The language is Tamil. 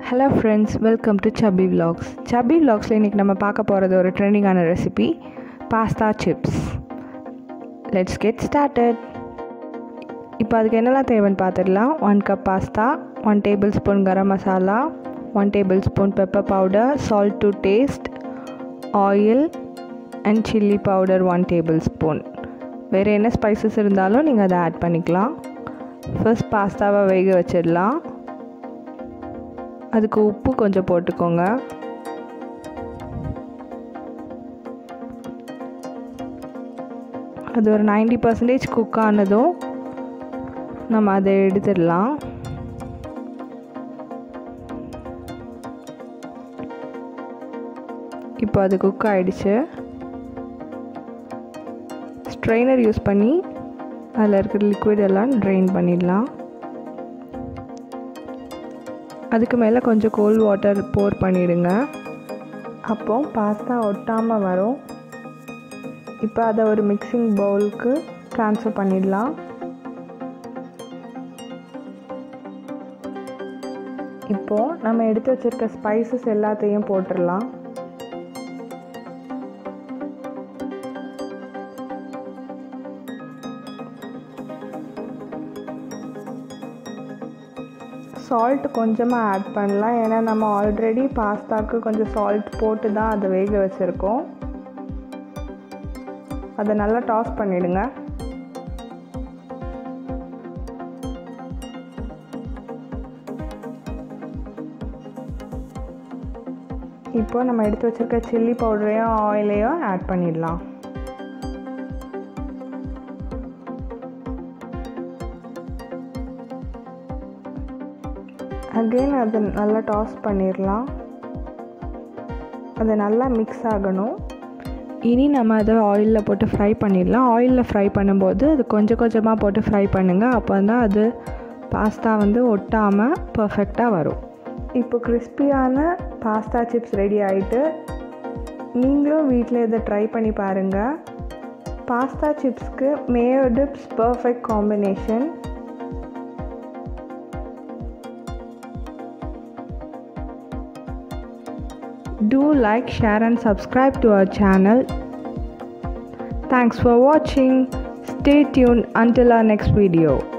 hello friends welcome to Sabi vlogs Sabi vlogsல இன்றைக்கி நம்ம பார்க்க போகிறது ஒரு ட்ரெண்டிங்கான recipe pasta chips let's get started இப்போ அதுக்கு என்னெல்லாம் தேவைன்னு பார்த்துடலாம் one cup pasta one tablespoon garam masala one tablespoon pepper powder salt to taste oil and chilli powder one tablespoon வேறு என்ன ஸ்பைசஸ் இருந்தாலும் நீங்கள் அதை ஆட் பண்ணிக்கலாம் ஃபர்ஸ்ட் பாஸ்தாவை வேக வச்சிடலாம் அதுக்கு உப்பு கொஞ்சம் போட்டுக்கோங்க அது ஒரு நைன்டி பர்சன்டேஜ் குக் ஆனதும் நம்ம அதை எடுத்துடலாம் இப்போ அது குக் ஆகிடுச்சு ஸ்ட்ரெயினர் யூஸ் பண்ணி அதில் இருக்கிற லிக்விட் எல்லாம் ட்ரெயின் பண்ணிடலாம் அதுக்கு மேலே கொஞ்சம் கோல்ட் வாட்டர் போர் பண்ணிவிடுங்க அப்போ பாஸ்தா ஒட்டாமல் வரும் இப்போ அதை ஒரு மிக்சிங் பவுலுக்கு ட்ரான்ஸ்ஃபர் பண்ணிடலாம் இப்போது நம்ம எடுத்து வச்சுருக்க ஸ்பைசஸ் எல்லாத்தையும் போட்டுடலாம் சால்ட் கொஞ்சமாக ஆட் பண்ணலாம் ஏன்னா நம்ம ஆல்ரெடி பாஸ்தாவுக்கு கொஞ்சம் சால்ட் போட்டு தான் அதை வேக வச்சுருக்கோம் அதை நல்லா டாஸ் பண்ணிவிடுங்க இப்போ நம்ம எடுத்து வச்சுருக்க சில்லி பவுடரையும் ஆயிலையும் ஆட் பண்ணிடலாம் அகெயின் அதை நல்லா டாஸ் பண்ணிடலாம் அது நல்லா மிக்ஸ் ஆகணும் இனி நம்ம அதை ஆயிலில் போட்டு ஃப்ரை பண்ணிடலாம் ஆயிலில் ஃப்ரை பண்ணும்போது அது கொஞ்சம் கொஞ்சமாக போட்டு ஃப்ரை பண்ணுங்கள் அப்போ தான் அது பாஸ்தா வந்து ஒட்டாமல் பர்ஃபெக்டாக வரும் இப்போ கிறிஸ்பியான பாஸ்தா சிப்ஸ் ரெடி ஆகிட்டு நீங்களும் வீட்டில் இதை ட்ரை பண்ணி பாருங்கள் பாஸ்தா சிப்ஸ்க்கு mayo dips perfect combination do like share and subscribe to our channel thanks for watching stay tuned until our next video